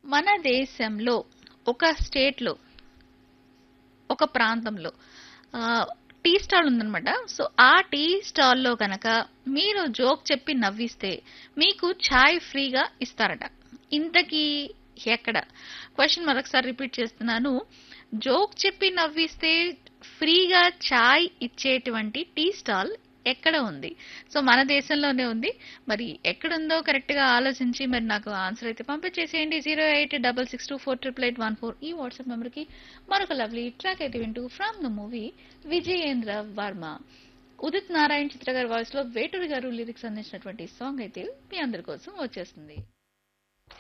మన దేశంలో ఒక స్టేట్లో ఒక ప్రాంతంలో ఆ, టీ స్టాల్ ఉందన్నమాట సో ఆ టీ స్టాల్లో కనుక మీరు జోక్ చెప్పి నవ్విస్తే మీకు ఛాయ్ ఫ్రీగా ఇస్తారట ఇంతకీ ఎక్కడ క్వశ్చన్ మరొకసారి రిపీట్ చేస్తున్నాను జోక్ చెప్పి నవ్విస్తే ఫ్రీగా ఛాయ్ ఇచ్చేటువంటి టీ స్టాల్ ఎక్కడ ఉంది సో మన దేశంలోనే ఉంది మరి ఎక్కడుందో కరెక్ట్ గా ఆలోచించి మరి నాకు ఆన్సర్ అయితే పంపించేసేయండి zero eight double six two four triple eight one four ఈ వాట్సాప్ నెంబర్ కి మరొక లవ్లీ ట్రాక్ అయితే వింటూ from the movie Vijayendra Varma Udit Narayan Chitra గారి వాయిస్ లో వేటూరి గారు లిరిక్స్ అందించినటువంటి సాంగ్ అయితే మీ అందరి కోసం వచ్చేస్తుంది